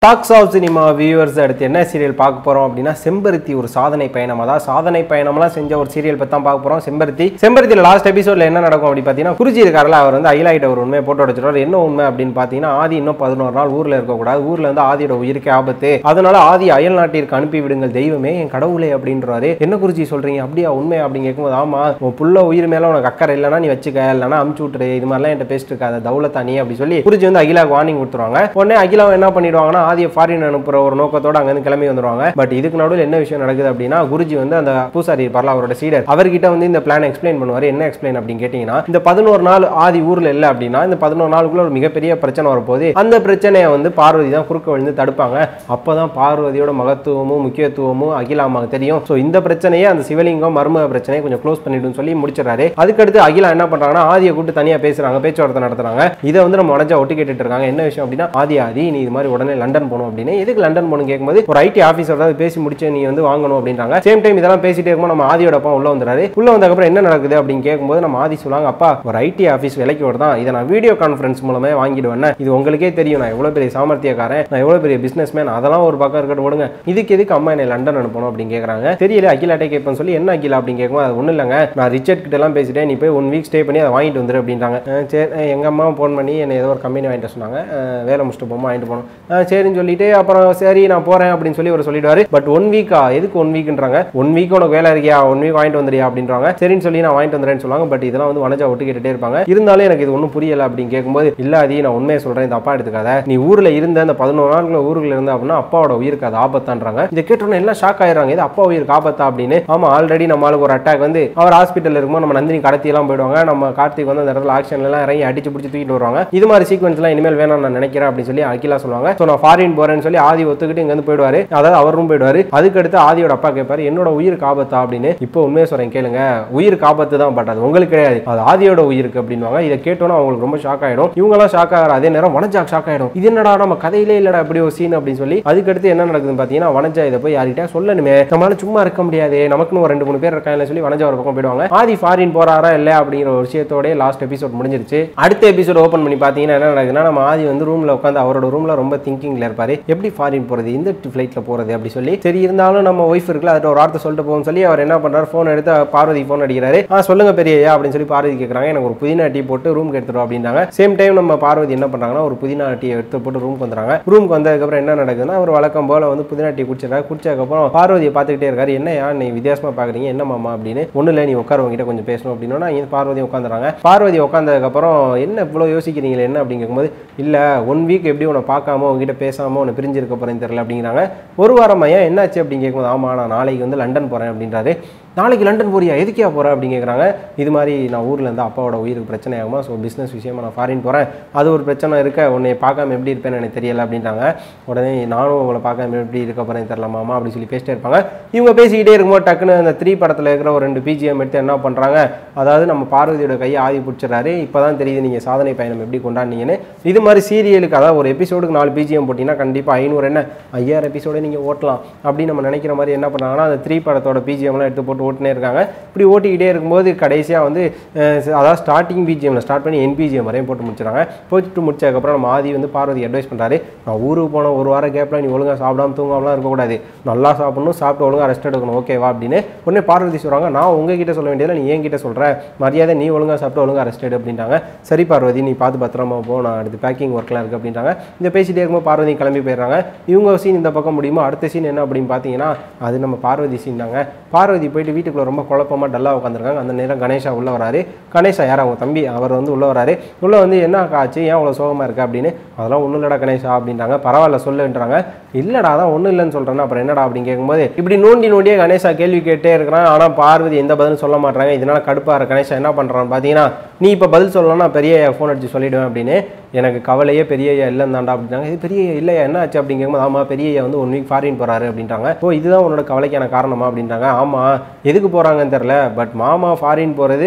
tax of cinema viewers அடுத்து என்ன serial பார்க்க போறோம் அப்படின்னா செம்பருத்தி ஒரு சாதனை பயணம் அதாவது சாதனை பயணம்லாம் செஞ்ச ஒரு சீரியல் பத்தி தான் பார்க்க போறோம் செம்பருத்தி செம்பருத்தியில் லாஸ்ட் எபிசோட்ல என்ன நடக்கும் அப்படி பார்த்தீங்கன்னா குருஜி இருக்காருல அவர் வந்து ஹைலைட் ஒரு உண்மையை போட்டு உடச்சிட்டார் என்ன உண்மை அப்படின்னு பார்த்தீங்கன்னா ஆதி இன்னும் பதினோரு நாள் ஊர்ல இருக்கக்கூடாது ஊர்ல வந்து ஆதியோட உயிருக்கு ஆபத்து அதனால ஆதி அயல் நாட்டிற்கு அனுப்பி விடுங்கள் தெய்வமே என் கடவுளே அப்படின்றாரு என்ன குருஜி சொல்றீங்க அப்படியா உண்மை அப்படின்னு கேட்கும்போது ஆமா உன் புள்ள உயிர் மேல உனக்கு அக்கறை இல்லைன்னா நீ வச்சுக்க இல்லைன்னா அமுச்சு விட்டுரு இது மாதிரிலாம் என்கிட்ட பேசிட்டு இருக்காத தௌலத்தா நீ அப்படி சொல்லி குருஜி வந்து அகிலாவுக்கு வார்னிங் கொடுத்துருவாங்க உடனே அகிலா என்ன பண்ணிடுவாங்கன்னா ஆதியை ஃபாரின் அனுப்புற ஒரு நோக்கத்தோட அங்க இருந்து கிளம்பி வந்துருவாங்க பட் இதுக்கு நடுவில் என்ன விஷயம் நடக்குது அப்படின்னா குருஜி வந்து அந்த பூசாரி இருப்பார்ல அவரோட சீடர் அவர்கிட்ட வந்து இந்த பிளான் எக்ஸ்பிளைன் பண்ணுவார் என்ன எக்ஸ்பிளைன் அப்படின்னு கேட்டீங்கன்னா இந்த பதினோரு நாள் ஆதி ஊர்ல இல்லை அப்படின்னா இந்த பதினோரு நாளுக்குள்ள ஒரு மிகப்பெரிய பிரச்சனை வரப்போகுது அந்த பிரச்சனையை வந்து பார்வதி தான் குறுக்க விழுந்து தடுப்பாங்க அப்பதான் பார்வதியோட மகத்துவமும் முக்கியத்துவமும் அகிலா அம்மாவுக்கு தெரியும் ஸோ இந்த பிரச்சனையே அந்த சிவலிங்கம் மர்ம பிரச்சனையை கொஞ்சம் க்ளோஸ் பண்ணிடுன்னு சொல்லி முடிச்சிடறாரு அதுக்கடுத்து அகிலா என்ன பண்றாங்கன்னா ஆதியை கூப்பிட்டு தனியா பேசுறாங்க பேச்சுவார்த்தை நடத்துறாங்க இதை வந்து நம்ம உடஞ்சா ஒட்டு கேட்டுட்டு இருக்காங்க என்ன விஷயம் அப்படின்னா ஆதி ஆதி நீ இது மாதிரி உடனே லண்டன் போகணும் அப்படின்னு எதுக்கு லண்டன் போகணும் கேட்கும்போது ஒரு ஐடி ஆஃபீஸர் தான் பேசி முடிச்சு நீ வந்து வாங்கணும் அப்படின்றாங்க சேம் டைம் இதெல்லாம் பேசிட்டே இருக்கும்போது நம்ம ஆதியோட அப்பா உள்ள வந்துறாரு உள்ள வந்ததுக்கப்புறம் என்ன நடக்குது அப்படின்னு கேட்கும்போது நம்ம ஆதி சொல்லுவாங்க அப்பா ஒரு ஐடி ஆஃபீஸ் விலைக்கு வருதான் இதை நான் வீடியோ கான்ஃபரன்ஸ் மூலமே வாங்கிடுவேன் இது உங்களுக்கே தெரியும் நான் எவ்வளவு பெரிய சாமர்த்தியக்காரன் நான் எவ்வளவு பெரிய பிசினஸ் மேன் அதெல்லாம் ஒரு பக்கம் இருக்கட்டும் விடுங்க இதுக்கு எதுக்கு அம்மா என்னை லண்டன் அனுப்பணும் அப்படின்னு கேட்குறாங்க தெரியல அகிலாட்டே கேட்பேன் சொல்லி என்ன அகிலா அப்படின்னு கேட்கும்போது அது ஒன்றும் இல்லைங்க நான் ரிச்சர்ட் கிட்ட எல்லாம் பேசிட்டேன் நீ போய் ஒன் வீக் ஸ்டே பண்ணி அதை வாங்கிட்டு வந்துரு அப்படின்றாங்க அஹ் சரி அஹ் எங்க அம்மா ஃபோன் பண்ணி என்னை ஏதோ ஒரு கம்பெனி வாங்கிட்டு வர சொன்னாங்க அஹ் வேலை முடிச்சுட்டு போமா வாங்கிட்டு போகணும் அஹ் சரின்னு சொல்லிட்டு அப்புறம் சரி நான் போறேன் அப்படின்னு சொல்லி அவர் சொல்லிடுவாரு பட் ஒன் வீக்கா எதுக்கு ஒன் வீக்ன்றாங்க ஒன் வீக் உனக்கு வேலை இருக்கியா ஒன் வீக் வாங்கிட்டு வந்துறியா அப்படின்றாங்க சரின்னு சொல்லி நான் வாங்கிட்டு வந்துறேன்னு சொல்லுவாங்க பட் இதெல்லாம் வந்து வனஜா ஒட்டு கேட்டுட்டே இருப்பாங்க இருந்தாலும் எனக்கு இது ஒன்றும் புரியல அப்படின்னு கேட்கும்போது இல்ல அதி நான் உண்மையை சொல்றேன் இந்த அப்பா எடுத்துக்காத நீ ஊர்ல இருந்த அந்த பதினோரு நாட்கள் ஊருக்குள்ள இருந்த அப்படின்னா அப்பாவோட உயிருக்கு அது ஆபத்தான்றாங்க இதை கேட்டோன்னே எல்லாம் ஷாக் ஆயிடுறாங்க இது அப்பா உயிருக்கு ஆபத்தா அப்படின்னு ஆமா ஆல்ரெடி நம்ம ஆளுக்கு ஒரு அட்டாக் வந்து அவர் ஹாஸ்பிட்டல் இருக்கும்போது நம்ம நந்தினி கடத்தி எல்லாம் போயிடுவாங்க நம்ம கார்த்திக் வந்து அந்த இடத்துல ஆக்ஷன்ல எல்லாம் இறங்கி அடிச்சு பிடிச்சி தூக்கிட்டு வருவாங்க இது மாதிரி சீக்வன்ஸ் எல்லாம் இனிமேல் வேணாம் நான் நினைக்கிறேன் அப்படின்னு சொல்லி அகிலா சொல்லுவாங்க ஸோ நான் ஃபாரின் போறேன்னு சொல்லி ஆதி ஒத்துக்கிட்டு இங்க வந்து போயிடுவாரு அதாவது அவரும் போயிடுவாரு அதுக்கடுத்து ஆதியோட அப்பா கேட்பாரு என்னோட உயிருக்கு ஆபத்தா அப்படின்னு இப்போ உண்மையை சொல்றேன் கேளுங்க உயிருக்கு ஆபத்து தான் பட் அது உங்களுக்கு கிடையாது அது ஆதியோட உயிருக்கு அப்படின்வாங்க இதை கேட்டோன்னா அவங்களுக்கு ரொம்ப ஷாக் ஆயிடும் இவங்கெல்லாம் ஷாக் ஆகிற அதே நேரம் வனஜா ஷாக் ஆயிடும் இது என்னடா நம்ம கதையிலே இல்லடா இப்படி ஒரு சீன் அப்படின்னு சொல்லி அதுக்கடுத்து என்ன நடக்குதுன்னு பார்த்தீங்கன்னா வனஜா இதை போய் யார்கிட்ட சொல்லணுமே நம்மளால சும்மா இருக்க முடியாது நமக்குன்னு ஒரு ரெண்டு மூணு பேர் இருக்காங்கன்னு சொல்லி வனஜா ஒரு பக்கம் போயிடுவாங்க ஆதி ஃபாரின் போறாரா இல்ல அப்படிங்கிற ஒரு விஷயத்தோட லாஸ்ட் எபிசோட் முடிஞ்சிருச்சு அடுத்த எபிசோட் ஓப்பன் பண்ணி பார்த்தீங்கன்னா என்ன நடக்குதுன்னா நம்ம ஆதி வந்து ரூம்ல உட்காந்து அவரோட ரூம்ல ரொம்ப திங்கிங்ல இருப்பாரு எப்படி ஃபாரின் போறது இந்த ஃபிளைட்ல போறது அப்படி சொல்லி சரி இருந்தாலும் நம்ம ஒய்ஃப் இருக்குல்ல அதில் ஒரு வார்த்தை சொல்லிட்டு போகும் சொல்லி அவர் என்ன பண்றாரு ஃபோன் எடுத்து பார்வதி ஃபோன் அடிக்கிறாரு ஆ சொல்லுங்க பெரியயா அப்படின்னு சொல்லி பார்வதி கேட்குறாங்க எனக்கு ஒரு புதினா டீ போட்டு ரூம்க்கு எடுத்துரும் அப்படின்றாங்க சேம் டைம் நம்ம பார்வதி என்ன பண்றாங்கன்னா ஒரு புதினா டீ எடுத்து போட்டு ரூம்க்கு வந்துறாங்க ரூம்க்கு வந்ததுக்கப்புறம் என்ன நடக்குதுன்னா அவர் வழக்கம் போல வந்து புதினா டீ குடிச்சிருக்காரு குடிச்சதுக்கப்புறம் பார்வதியை பார்த்துக்கிட்டே இருக்காரு என்னையா நீ வித்தியாசமா பாக்குறீங்க என்ன மாமா அப்படின்னு ஒண்ணு இல்லை நீ உட்கார உங்ககிட்ட கொஞ்சம் பேசணும் அப்படின்னா இங்க பார்வதி உட்காந்துறாங்க பார்வதி உட்காந்ததுக்கப்புறம் என்ன இவ்வளோ யோசிக்கிறீங்களே என்ன அப்படின்னு கேட்கும்போது இல்லை ஒன் வீக் எப்படி உன்னை பார்க்காம உங்ககிட்ட பேசாம உன்னை பிரிஞ்சிருக்க போறேன்னு தெரியல அப்படிங்கிறாங்க ஒரு வாரம் ஏன் என்னாச்சு அப்படின்னு கேட்கும்போது ஆமா நான் நாளைக்கு வந்து லண்டன் போறேன் அப்படின்றாரு நாளைக்கு லண்டன் போறியா எதுக்கியா போற அப்படின்னு கேட்குறாங்க இது மாதிரி நான் ஊர்ல இருந்து அப்பாவோட உயிருக்கு பிரச்சனை ஆகுமா ஸோ பிஸ்னஸ் விஷயமா நான் ஃபாரின் போறேன் அது ஒரு பிரச்சனை இருக்க உன்னை பார்க்காம எப்படி இருப்பேன்னு எனக்கு தெரியல அப்படின்றாங்க உடனே நானும் உங்களை பார்க்காம எப்படி இருக்க போறேன்னு தெரியல மாமா அப்படின்னு சொல்லி பேசிட்டே இருப்பாங்க இவங்க பேசிக்கிட்டே இருக்கும்போது டக்குன்னு அந்த த்ரீ படத்துல இருக்கிற ஒரு ரெண்டு பிஜிஎம் எடுத்து என்ன பண்றாங்க அதாவது நம்ம பார்வதியோட கையை ஆதி பிடிச்சிடறாரு இப்பதான் தெரியுது நீங்க சாதனை பயணம் எப்படி கொண்டாடுனீங்கன்னு இது மாதிரி சீரியலுக்கு அதாவது ஒரு எபிசோடுக்கு நாலு பிஜிஎம் போட்டிங்கன்னா கண்டிப்பா ஐநூறு என்ன ஐயாயிரம் எபிசோட நீங்க ஓட்டலாம் அப்படின்னு நம்ம நினைக்கிற மாதிரி என்ன பண்ணாங்கன்னா அந்த த்ரீ படத்தோட பிஜிஎம்லாம் எடுத்து போட்டு ஓட்டினே இருக்காங்க இப்படி ஓட்டிக்கிட்டே இருக்கும்போது கடைசியாக வந்து அஹ், அதாவது ஸ்டார்டிங் பிஜிஎம்ல ஸ்டார்ட் பண்ணி என்பிஜிஎம் வரையும் போட்டு முடிச்சிடறாங்க போட்டு முடிச்சதுக்கப்புறம் நம்ம ஆதி வந்து பார்வதி அட்வைஸ் பண்ணுறாரு நான் ஊருக்கு போன ஒரு வாரம் கேப்பில் நீ ஒழுங்காக சாப்பிடாம தூங்காமலாம் இருக்கக்கூடாது நல்லா சாப்பிடணும் சாப்பிட்டு ஒழுங்காக ரெஸ்ட் எடுக்கணும் ஓகேவா அப்படின்னு உடனே பார்வதி சொல்கிறாங்க நான் உங்ககிட்ட சொல்ல வேண்டியதில்லை நீ என்கிட்ட சொல்கிற மரியாதை நீ ஒழுங்காக சாப்பிட்டு ஒழுங்காக ரெஸ்ட் எடு அப்படின்றாங்க சரி பார்வதி நீ பார்த்து பத்திரமா போ நான் அடுத்து பேக்கிங் ஒர்க்லாம் இருக்குது அப்படின்றாங்க இந்த பேசிட்டே இருக்கும்போது பார்வதி கிளம்பி போயிடுறாங்க இவங்க சீன் இந்த பக்கம் முடியுமோ அடுத்த சீன் என்ன அப்படின்னு பார்த்தீங்கன்னா அது நம்ம பார்வதி சீன் தாங்க பார்வதி போயிட்டு வீட்டுக்குள்ள ரொம்ப குழப்பமா டல்லாக உட்காந்துருக்காங்க அந்த நேரம் கணேஷா உள்ள வராரு கணேஷா யார் அவங்க தம்பி அவர் வந்து உள்ள வராரு உள்ள வந்து என்ன ஆச்சு ஏன் அவ்வளோ சோகமா இருக்கு அப்படின்னு அதெல்லாம் ஒன்றும் இல்லடா கணேஷா அப்படின்றாங்க பரவாயில்ல சொல்லுன்றாங்க இல்லடா அதான் ஒன்றும் இல்லைன்னு சொல்றேன்னா அப்புறம் என்னடா அப்படின்னு கேட்கும்போது இப்படி நோண்டி நோண்டியே கணேஷா கேள்வி கேட்டே இருக்கிறான் ஆனால் பார்வதி எந்த பதிலும் சொல்ல மாட்டாங்க இதனால கடுப்பா இருக்க கணேஷா என்ன பண்றான்னு பார்த்தீங்கன்னா நீ இப்போ பதில் சொல்லலாம் நான் பெரிய ஃபோன் அடிச்சு சொல்லிடுவேன் அப்படின்னு எனக்கு கவலையே பெரிய ஐயா இல்லைன்னு தாண்டா அப்படின்றாங்க இது பெரிய ஐயா இல்லையா என்ன ஆச்சு அப்படிங்கும்போது ஆமா பெரிய ஐயா வந்து ஒன் வீக் ஃபாரின் போறாரு அப்படின்றாங்க ஓ இதுதான் உன்னோட கவலைக்கான காரணமா அப்படின்றாங்க ஆமா எதுக்கு போறாங்கன்னு தெரியல பட் மாமா ஃபாரின் போறது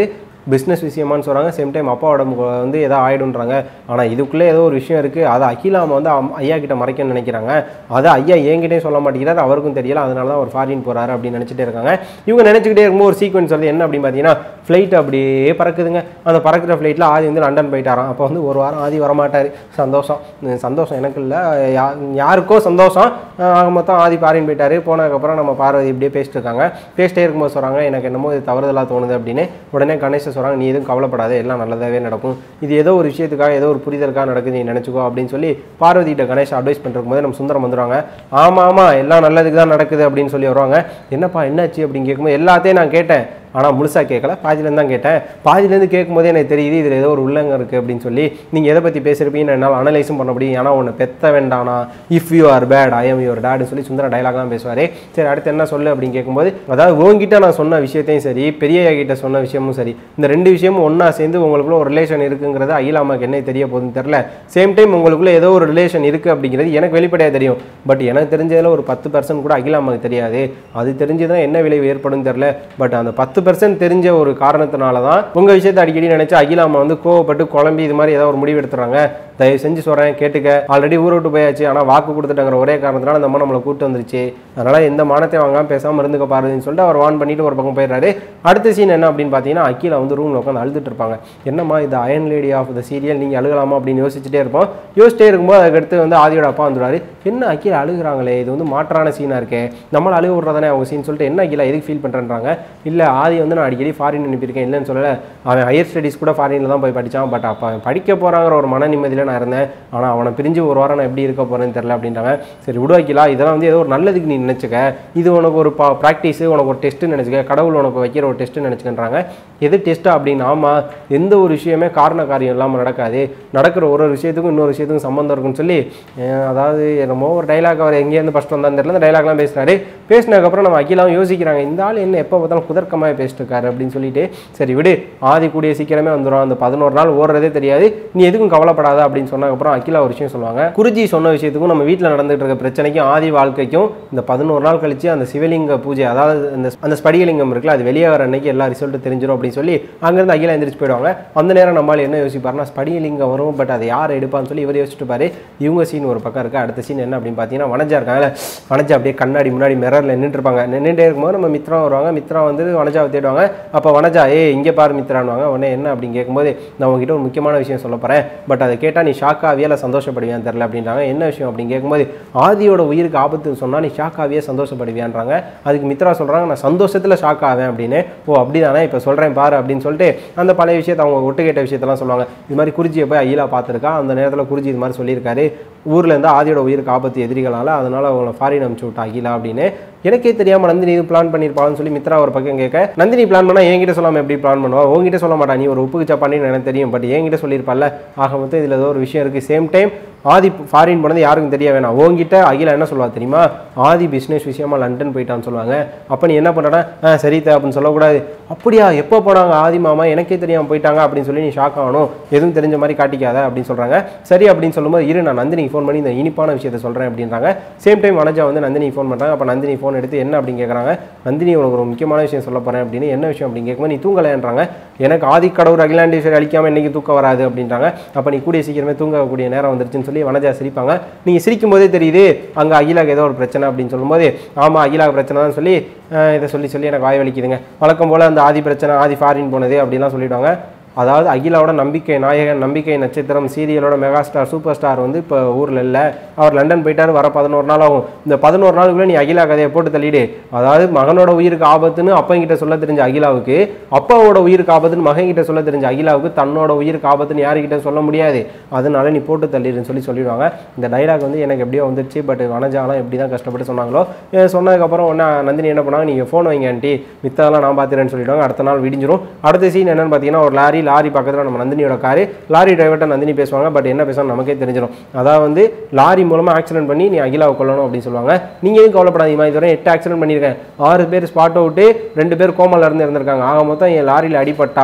பிஸ்னஸ் விஷயமான்னு சொல்கிறாங்க சேம் டைம் அப்பா உடம்புக்கு வந்து ஏதோ ஆயிடுன்றாங்க ஆனால் இதுக்குள்ளே ஏதோ ஒரு விஷயம் இருக்குது அதை அகிலாம வந்து அம்- ஐயா கிட்ட மறைக்கணும்னு நினைக்கிறாங்க அதை ஐயா என்கிட்டே சொல்ல மாட்டேங்கிறார் அவருக்கும் தெரியல அதனால தான் அவர் ஃபாரின் போகிறாரு அப்படின்னு நினச்சிட்டே இருக்காங்க இவங்க நினச்சிக்கிட்டே இருக்கும்போது ஒரு சீக்வன்ஸ் வருது என்ன அப்படின்னு பார்த்தீங்கன்னா ஃப்ளைட் அப்படியே பறக்குதுங்க அந்த பறக்கிற ஃப்ளைட்டில் ஆதி வந்து லண்டன் போயிட்டாராம் அப்போ வந்து ஒரு வாரம் ஆதி வரமாட்டார் சந்தோஷம் உம் சந்தோஷம் எனக்கு இல்லை யா- யாருக்கோ சந்தோஷம் அஹ் ஆக மொத்தம் ஆதி பாரின் போயிட்டாரு போனதுக்கப்புறம் நம்ம பார்வதி இப்படியே பேசிட்டு இருக்காங்க பேசிட்டே இருக்கும்போது சொல்கிறாங்க எனக்கு என்னமோ இது தவறுதலாக தோணுது அப்படின்னு உடனே கணேஷ் சொல்கிறாங்க நீ எதுவும் கவலைப்படாத எல்லாம் நல்லதாகவே நடக்கும் இது ஏதோ ஒரு விஷயத்துக்காக ஏதோ ஒரு புரிதலுக்காக நடக்குது நீ நினச்சிக்கோ அப்படின்னு சொல்லி பார்வதி கிட்ட கணேஷ் அட்வைஸ் பண்ணிருக்கும் போது நம்ம சுந்தரம் வந்துடுவாங்க ஆமாம் ஆமாம் எல்லாம் நல்லதுக்கு தான் நடக்குது அப்படின்னு சொல்லி வருவாங்க என்னப்பா என்னாச்சு அப்படின்னு கேட்கும்போது எல்லாத்தையும் நான் கேட்டேன் ஆனால் முழுசாக கேட்கல பாதியிலேருந்து தான் கேட்டேன் பாதியிலேருந்து கேட்கும்போதே எனக்கு தெரியுது இதில் ஏதோ ஒரு உள்ளங்க இருக்குது அப்படின்னு சொல்லி நீங்கள் எதை பற்றி பேசுகிறப்பீங்கன்னு என்னால் அனலைஸும் பண்ண முடியும் ஏன்னா உன்னை பெத்த வேண்டானா if you are bad I am your டேட்னு சொல்லி சுந்தர டைலாக் தான் பேசுவார் சரி அடுத்து என்ன சொல்லு அப்படின்னு கேட்கும்போது அதாவது உங்ககிட்ட நான் சொன்ன விஷயத்தையும் சரி பெரிய கிட்ட சொன்ன விஷயமும் சரி இந்த ரெண்டு விஷயமும் ஒன்றா சேர்ந்து உங்களுக்குள்ள ஒரு ரிலேஷன் இருக்குங்கிறது அகிலாமாக்கு என்ன தெரிய போகுதுன்னு தெரில சேம் டைம் உங்களுக்குள்ள ஏதோ ஒரு ரிலேஷன் இருக்குது அப்படிங்கிறது எனக்கு வெளிப்படையாக தெரியும் பட் எனக்கு தெரிஞ்சதில் ஒரு பத்து பர்சன்ட் கூட அகிலாமாக்கு தெரியாது அது தெரிஞ்சுதான் என்ன விளைவு ஏற்படும் தெரில பட் அந்த பத்து பர்சன்ட் தெரிஞ்ச ஒரு காரணத்தினால தான் உங்கள் விஷயத்தை அடிக்கடி நினச்சி அகிலாமா வந்து கோவப்பட்டு குழம்பி இது மாதிரி ஏதாவது ஒரு முடிவு எடுத்துறாங்க தயவு செஞ்சு சொல்கிறேன் கேட்டுக்க ஆல்ரெடி ஊரை விட்டு போயாச்சு ஆனால் வாக்கு கொடுத்துட்டாங்கிற ஒரே காரணத்தினால அந்த அம்மா நம்மளை கூட்டு வந்துருச்சு அதனால் எந்த மானத்தை வாங்காமல் பேசாமல் இருந்துக்க பாருன்னு சொல்லிட்டு அவர் வான் பண்ணிட்டு ஒரு பக்கம் போயிடுறாரு அடுத்த சீன் என்ன அப்படின்னு பார்த்தீங்கன்னா அக்கீலா வந்து ரூமில் உட்காந்து அழுதுட்டு இருப்பாங்க என்னம்மா இது iron lady of the serial நீங்கள் அழுகலாமா அப்படின்னு யோசிச்சுட்டே இருப்போம் யோசிச்சிட்டே இருக்கும்போது அதுக்கடுத்து வந்து ஆதியோட அப்பா வந்துடுவாரு என்ன அக்கீலா அழுகுறாங்களே இது வந்து மாற்றான சீனாக இருக்கே நம்மள அழுக விட்றதானே அவங்க சீன் சொல்லிட்டு என்ன அக்கீலா எதுக்கு ஃபீல் பண்ணுறேன்றாங்க இல்லை ஆதி வந்து நான் அடிக்கடி ஃபாரின் அனுப்பியிருக்கேன் இல்லைன்னு சொல்லலை அவன் ஹையர் ஸ்டடீஸ் கூட ஃபாரினில் தான் போய் படித்தான் பட் அப்போ அவன் படிக்க போகிறாங்கிற ஒரு மன நிம்மதியில் நான் இருந்தேன் ஆனால் அவனை பிரிஞ்சு ஒரு வாரம் நான் எப்படி இருக்க போகிறேன்னு தெரில அப்படின்றாங்க சரி விடுவாக்கிலா இதெல்லாம் வந்து ஏதோ ஒரு நல்லதுக்கு நீ நினச்சிக்க இது உனக்கு ஒரு பா ப்ராக்டிஸு உனக்கு ஒரு டெஸ்ட்டு நினச்சிக்க கடவுள் உனக்கு வைக்கிற ஒரு டெஸ்ட்டு நினச்சிக்கன்றாங்க எது டெஸ்ட்டு அப்படின்னு ஆமாம் எந்த ஒரு விஷயமே காரண காரியம் இல்லாமல் நடக்காது நடக்கிற ஒரு ஒரு விஷயத்துக்கும் இன்னொரு விஷயத்துக்கும் சம்மந்தம் இருக்குன்னு சொல்லி அஹ் அதாவது என்னமோ ஒரு டைலாக் அவர் எங்கேருந்து ஃபஸ்ட் வந்தான்னு தெரியல அந்த டைலாக்லாம் பேசினாரு பேசினதுக்கப்புறம் நம்ம அகிலாவும் யோசிக்கிறாங்க இந்த ஆள் என்ன எப்போ பார்த்தாலும் குதர்க்கமாக பேசிட்டு இருக்காரு அப்படின்னு சொல்லிட்டு சரி விடு ஆதி கூடிய சீக்கிரமே வந்துடும் அந்த பதினோரு நாள் ஓடுறதே தெரியாது நீ எதுக்கும் கவலைப்படாத அப்படின்னு சொன்னதுக்கப்புறம் அகிலா ஒரு விஷயம் சொல்லுவாங்க குருஜி சொன்ன விஷயத்துக்கும் நம்ம வீட்டில் நடந்துட்டு இருக்க பிரச்சனைக்கும் ஆதி வாழ்க்கைக்கும் இந்த பதினோரு நாள் கழிச்சு அந்த சிவலிங்க பூஜை அதாவது அந்த அந்த ஸ்படிகலிங்கம் இருக்குல்ல அது வெளியே வர அன்னைக்கு எல்லா ரிசல்ட்டும் தெரிஞ்சிடும் அப்படின்னு சொல்லி அங்கேருந்து அகிலா எந்திரிச்சு போயிடுவாங்க அந்த நேரம் நம்மளால என்ன யோசிப்பாருன்னா ஸ்படிகலிங்கம் வரும் பட் அதை யார் எடுப்பான்னு சொல்லி இவர் யோசிச்சுட்டு பாரு இவங்க சீன் ஒரு பக்கம் இருக்கு அடுத்த சீன் என்ன அப்படின்னு பார்த்தீங்கன்னா வனஜா இருக்காங்கல்ல வனஜா அப்படியே கண்ணாடி முன்னாடி மிரரில் நின்றுருப்பாங்க நின்றுட்டே இருக்கும்போது நம்ம மித்ரா வருவாங்க மித்ரா வந்து வனஜாவை தேடுவாங்க அப்போ வனஜா ஏ இங்கே பாரு மித்ரான்வாங்க உடனே என்ன அப்படின்னு கேட்கும்போது நான் உங்ககிட்ட ஒரு முக்கியமான விஷயம் சொல்ல போகிறேன் பட் அதை கேட்டால் நீ ஷாக் ஆவியா இல்லை சந்தோஷப்படுவியான்னு தெரில அப்படின்றாங்க என்ன விஷயம் அப்படின்னு கேட்கும்போது ஆதியோட உயிருக்கு ஆபத்து சொன்னால் நீ ஷாக் ஆவியே சந்தோஷப்படுவியான்றாங்க அதுக்கு மித்ரா சொல்கிறாங்க நான் சந்தோஷத்தில் ஷாக் ஆவேன் அப்படின்னு ஓ அப்படிதானே இப்போ சொல்கிறேன் பாரு அப்படின்னு சொல்லிட்டு அந்த பழைய விஷயத்தை அவங்க ஒட்டு கேட்ட விஷயத்தெல்லாம் சொல்லுவாங்க இது மாதிரி குறிச்சியை போய் ஐயா பார்த்துருக்கா அந்த நேரத்தில் குறிச்சி இது மாதிரி சொல்லியிருக்காரு ஊர்ல இருந்து ஆதியோட உயிருக்கு ஆபத்து எதிரிகளால் அதனால அவங்கள ஃபாரின் அனுப்பிச்சு விட்டா அகிலா அப்படின்னு எனக்கே தெரியாம நந்தினி இது பிளான் பண்ணியிருப்பான்னு சொல்லி மித்ரா ஒரு பக்கம் கேட்க நந்தினி பிளான் பண்ணா என்கிட்ட சொல்லாம எப்படி பிளான் பண்ணுவா உங்ககிட்ட சொல்ல மாட்டா நீ ஒரு உப்புக்கு சப்பாண்டின்னு எனக்கு தெரியும் பட் என்கிட்ட சொல்லியிருப்பால ஆக மொத்தம் இதுல ஏதோ ஒரு விஷயம் இருக்கு சேம் டைம் ஆதி ஃபாரின் போனது யாருக்கும் தெரிய வேணாம் உங்ககிட்ட அகிலா என்ன சொல்லுவா தெரியுமா ஆதி பிஸ்னஸ் விஷயமா லண்டன் போயிட்டான்னு சொல்லுவாங்க அப்போ நீ என்ன பண்ணுறா ஆ சரி தே அப்படின்னு சொல்லக்கூடாது அப்படியா எப்போ போனாங்க ஆதி மாமா எனக்கே தெரியாம போயிட்டாங்க அப்படின்னு சொல்லி நீ ஷாக் ஆகணும் எதுவும் தெரிஞ்ச மாதிரி காட்டிக்காத அப்படின்னு சொல்றாங்க சரி அப்படின்னு சொல்லும்போது இரு நான் நந்தினிக்கு ஃபோன் பண்ணி இந்த இனிப்பான விஷயத்தை சொல்றேன் அப்படின்றாங்க சேம் டைம் வனஜா வந்து நந்தினிக்கு ஃபோன் பண்றாங்க அப்போ நந்தினி ஃபோன் எடுத்து என்ன அப்படின்னு கேட்குறாங்க நந்தினி உனக்கு ஒரு முக்கியமான விஷயம் சொல்ல போறேன் அப்படின்னு என்ன விஷயம் அப்படின்னு கேட்கும்போது நீ தூங்கலைன்றாங்க எனக்கு ஆதி கடவுள் அகிலாண்டேஸ்வரி அழிக்காம இன்னைக்கு தூக்கம் வராது அப்படின்றாங்க அப்போ நீ கூடிய சீக்கிரமே தூங்கக்கூடிய நேரம் வந்துருச்சுன்னு சொல்லி வனஜா சிரிப்பாங்க நீங்க சிரிக்கும் போதே தெரியுது அங்க அகிலாக்கு ஏதோ ஒரு பிரச்சனை அப்படின்னு சொல்லும்போது ஆமா அகிலாக்கு பிரச்சனை தான் சொல்லி அஹ், இதை சொல்லி சொல்லி எனக்கு வாய் வலிக்குதுங்க வழக்கம் போல அந்த ஆதி பிரச்சனை ஆதி ஃபாரின் போனது அப்படிலாம் சொல்லிடுவாங்க அதாவது அகிலாவோட நம்பிக்கை நாயகன் நம்பிக்கை நட்சத்திரம் சீரியலோட மெகா ஸ்டார் சூப்பர் ஸ்டார் வந்து இப்போ ஊரில் இல்லை அவர் லண்டன் போயிட்டாரு வர பதினோரு நாள் ஆகும் இந்த பதினோரு நாளுக்குள்ளே நீ அகிலா கதையை போட்டு தள்ளிடு அதாவது மகனோட உயிருக்கு ஆபத்துன்னு அப்பங்கிட்ட சொல்ல தெரிஞ்ச அகிலாவுக்கு அப்பாவோட உயிருக்கு ஆபத்துன்னு மகன்கிட்ட சொல்ல தெரிஞ்ச அகிலாவுக்கு தன்னோட உயிருக்கு ஆபத்துன்னு யாருக்கிட்ட சொல்ல முடியாது அதனால நீ போட்டு தள்ளிடுன்னு சொல்லி சொல்லிடுவாங்க இந்த டைலாக் வந்து எனக்கு எப்படியோ வந்துருச்சு பட் வனஜாலாம் எப்படி தான் கஷ்டப்பட்டு சொன்னாங்களோ அஹ் சொன்னதுக்கப்புறம் ஒன்றா நந்தினி என்ன பண்ணாங்க நீங்கள் ஃபோன் வைங்க ஆண்டி மித்ததெல்லாம் நான் பார்த்துறேன்னு சொல்லிடுவாங்க அடுத்த நாள் விடிஞ்சிரும் அடுத்த சீன் என்னன்னு பார்த்தீங்கன்னா ஒரு லாரி லாரி பக்கத்தில் நம்ம நந்தினியோட காரு லாரி டிரைவர்கிட்ட நந்தினி பேசுவாங்க பட் என்ன பேசணும் நமக்கே தெரிஞ்சிடும் அதாவது வந்து லாரி மூலமாக ஆக்சிடென்ட் பண்ணி நீ அகிலாவை கொல்லணும் அப்படின்னு சொல்லுவாங்க நீங்கள் எதுவும் கவலைப்படாதீங்க இதுவரை எட்டு ஆக்சிடென்ட் பண்ணியிருக்கேன் ஆறு பேர் ஸ்பாட் அவுட்டு ரெண்டு பேர் கோமால இருந்து இருந்திருக்காங்க ஆக மொத்தம் என் லாரியில் அடிபட்டா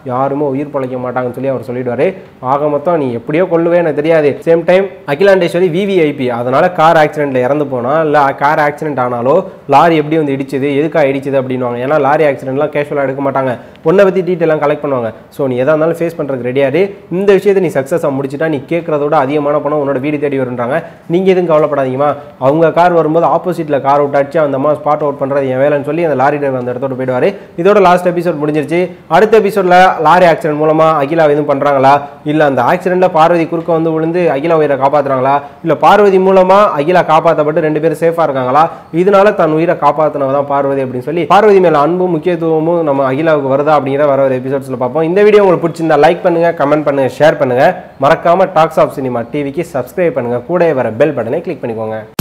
யாருமே உயிர் பழைக்க மாட்டாங்கன்னு சொல்லி அவர் சொல்லிடுவாரு ஆக மொத்தம் நீ எப்படியோ கொள்ளுவே எனக்கு தெரியாது சேம் டைம் அகிலாண்டேஸ்வரி விவிஐபி அதனால கார் ஆக்சிடென்ட்ல இறந்து போனா இல்லை கார் ஆக்சிடென்ட் ஆனாலோ லாரி எப்படி வந்து இடிச்சது எதுக்காக இடிச்சது அப்படின்வாங்க ஏன்னா லாரி ஆக்சிடென்ட்லாம் கேஷுவலாக எடுக்க மாட்டாங்க உன்னை பற்றி டீட்டெயிலாம் கலெக்ட் பண்ணுவாங்க ஸோ நீ எதா இருந்தாலும் ஃபேஸ் பண்ணுறதுக்கு ரெடியாரு இந்த விஷயத்தை நீ சக்ஸஸாக முடிச்சிட்டா நீ கேட்குறதோட அதிகமான பணம் உன்னோட வீடு தேடி வருன்றாங்க நீங்கள் எதுவும் கவலைப்படாதீங்கம்மா அவங்க கார் வரும்போது ஆப்போசிட்டில் கார் அவுட் அடிச்சு அந்த அம்மா ஸ்பாட் அவுட் பண்ணுறது என் வேலைன்னு சொல்லி அந்த லாரி டிரைவர் அந்த இடத்தோட போயிடுவார் இதோட லாஸ்ட் எபிசோட் முடிஞ்சிருச்சு அடுத்த எபிசோடில் லாரி ஆக்சிடென்ட் மூலமாக அகிலா எதுவும் பண்ணுறாங்களா இல்லை அந்த ஆக்சிடென்ட்டில் பார்வதி குறுக்க வந்து விழுந்து அகிலா உயிரை காப்பாற்றுறாங்களா இல்லை பார்வதி மூலமாக அகிலா காப்பாற்றப்பட்டு ரெண்டு பேரும் சேஃபாக இருக்காங்களா இதனால தன் உயிரை காப்பாற்றினவ தான் பார்வதி அப்படின்னு சொல்லி பார்வதி மேலே அன்பும் முக்கியத்துவமும் நம்ம அகிலாவுக்கு வருதா அப்படிங்கிற வர ஒரு எபிசோட்ஸில் பார்ப்போம் இந்த வீடியோ உங்களுக்கு பிடிச்சிருந்தா லைக் பண்ணுங்க கமெண்ட் பண்ணுங்க ஷேர் பண்ணுங்க மறக்காம டாக்ஸ் ஆஃப் சினிமா டிவிக்கு சப்ஸ்கிரைப் பண்ணுங்க கூட வர பெல் பட்டனை கிளிக் பண்ணிக்கோங்க